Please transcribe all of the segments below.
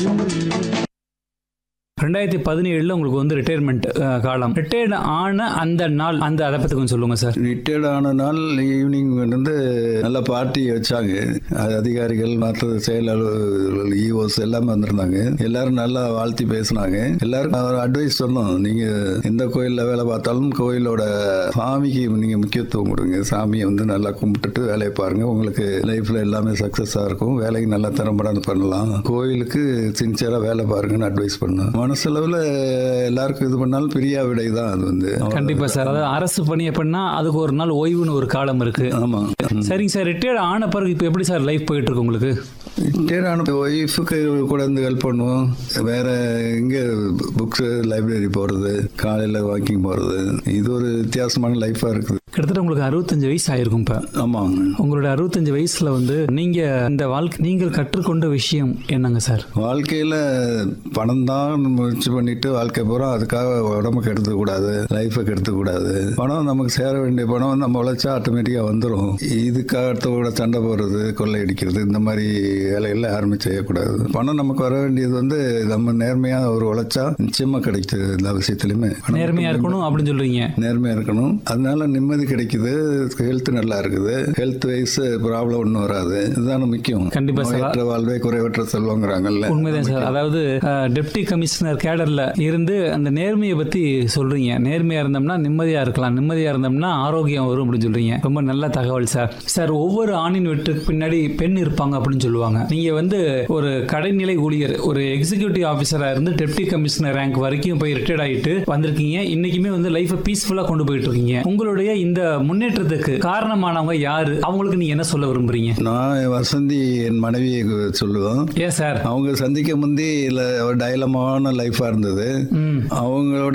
ரெண்டாயிரத்தி பதினேழுல உங்களுக்கு வந்து ரிட்டையர்மெண்ட் காலம் ரிட்டையர்ட் ஆன அந்த நாள் அந்த அதை பத்தி கொஞ்சம் சொல்லுங்க சார் ரிட்டையர்ட் ஆன நாள் ஈவினிங் வந்து நல்ல பார்ட்டி வச்சாங்க அது அதிகாரிகள் மற்ற செயல் அலுவலர்கள் ஈஓஸ் எல்லாமே வந்திருந்தாங்க எல்லாரும் நல்லா வாழ்த்தி பேசினாங்க எல்லாருக்கும் ஒரு அட்வைஸ் சொன்னோம் நீங்க எந்த கோயில்ல வேலை பார்த்தாலும் கோயிலோட சாமிக்கு நீங்க முக்கியத்துவம் கொடுங்க சாமியை வந்து நல்லா கும்பிட்டுட்டு வேலையை பாருங்க உங்களுக்கு லைஃப்ல எல்லாமே சக்சஸா இருக்கும் வேலைக்கு நல்லா திறம்பட பண்ணலாம் கோயிலுக்கு சின்சியரா வேலை பாருங்கன்னு அட்வைஸ் பண்ணோம் மனசளவுல எல்லாருக்கும் இது பண்ணாலும் பிரியா விடை தான் அது வந்து கண்டிப்பா சார் அதாவது அரசு பணி எப்படின்னா அதுக்கு ஒரு நாள் ஓய்வுன்னு ஒரு காலம் இருக்கு ஆமா சரிங்க சார் ரிட்டையர்ட் ஆன பிறகு இப்போ எப்படி சார் லைஃப் போயிட்டு இருக்கு உங்களுக்கு ரிட்டையர்ட் ஒய்ஃபுக்கு கூட இருந்து ஹெல்ப் பண்ணுவோம் வேற இங்க புக்ஸ் லைப்ரரி போறது காலையில வாக்கிங் போறது இது ஒரு வித்தியாசமான லைஃபா இருக்குது கிட்டத்தட்ட உங்களுக்கு அறுபத்தஞ்சு வயசு ஆயிருக்கும் இப்போ ஆமாங்க உங்களுடைய அறுபத்தஞ்சு வயசுல வந்து நீங்க இந்த வாழ்க்கை நீங்கள் கற்றுக்கொண்ட விஷயம் என்னங்க சார் வாழ்க்கையில பணம் தான் முயற்சி பண்ணிட்டு வாழ்க்கை பூரா அதுக்காக உடம்புக்கு எடுத்துக்க கூடாது லைஃபை கெடுத்துக்க கூடாது பணம் நமக்கு சேர வேண்டிய பணம் நம்ம உழைச்சா ஆட்டோமேட்டிக்கா வந்துடும் இதுக்காக அடுத்தவங்களோட சண்டை போடுறது கொள்ளையடிக்கிறது இந்த மாதிரி வேலைகளை யாருமே செய்யக்கூடாது பணம் நமக்கு வர வேண்டியது வந்து நம்ம நேர்மையா ஒரு உழைச்சா நிச்சயமா கிடைக்குது எல்லா விஷயத்திலுமே பணம் நேர்மையா இருக்கணும் அப்படின்னு சொல்றீங்க நேர்மையா இருக்கணும் அதனால நிம்மதி கிடைக்குது ஹெல்த் நல்லா இருக்குது ஹெல்த் வைஸ் ப்ராப்ளம் ஒன்றும் வராது இதுதான முக்கியம் கண்டிப்பா சார். நோயற்ற வாழ்வே குறைவற்ற செல்வங்கிறாங்கல்ல உண்மைதான் சார் அதாவது டெப்டி கமிஷனர் கேடர்ல இருந்து அந்த நேர்மையை பத்தி சொல்றீங்க நேர்மையா இருந்தோம்னா நிம்மதியா இருக்கலாம் நிம்மதியா இருந்தோம்னா ஆரோக்கியம் வரும் அப்படின்னு சொல்றீங்க ரொம்ப நல்ல தகவல் சார் சார் ஒவ்வொரு ஆணின் வெற்றுக்கு பின்னாடி பெண் இருப்பாங்க அப்படின்னு சொல்லுவாங்க நீங்க வந்து ஒரு கடைநிலை ஊழியர் ஒரு எக்ஸிகியூட்டிவ் ஆபீசரா இருந்து டெப்டி கமிஷனர் ரேங்க் வரைக்கும் போய் ரிட்டையர்ட் ஆயிட்டு வந்திருக்கீங்க இன்னைக்குமே வந்து லைஃபை பீஸ்ஃபுல்லா கொண்டு போயிட்டு இருக்கீங்க உங்களுடைய இந்த முன்னேற்றத்துக்கு காரணமானவங்க யாரு அவங்களுக்கு நீங்க என்ன சொல்ல விரும்புறீங்க நான் என் வசந்தி என் மனைவியை சொல்லுவேன் ஏன் சார் அவங்க சந்திக்க முந்தி இல்ல ஒரு டைலமான லைஃபா இருந்தது ம் அவங்களோட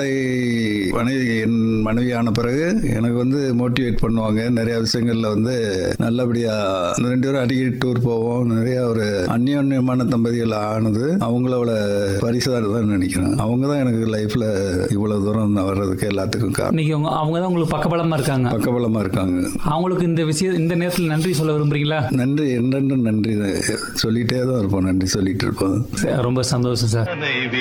மனைவி என் மனைவி ஆன பிறகு எனக்கு வந்து மோட்டிவேட் பண்ணுவாங்க நிறைய விஷயங்கள்ல வந்து நல்லபடியா ரெண்டு பேரும் அடிக்கடி டூர் போவோம் நிறைய ஒரு அந்யோன்யமான தம்பதிகள் ஆனது அவங்களோட பரிசாக தான் நினைக்கிறேன் அவங்க தான் எனக்கு லைஃப்ல இவ்வளவு தூரம் நான் வர்றதுக்கு எல்லாத்துக்கும் காரணம் இன்னைக்கு அவங்க அவங்க தான் உங்களுக்கு பக்கபலமா இருக்காங்க பக்கபலமா இருக்காங்க அவங்களுக்கு இந்த விஷயம் இந்த நேரத்தில் நன்றி சொல்ல விரும்புறீங்களா நன்றி என்றென்றும் நன்றி சொல்லிட்டே தான் இருப்போம் நன்றி சொல்லிட்டு இருப்போம் ரொம்ப சந்தோஷம் சார்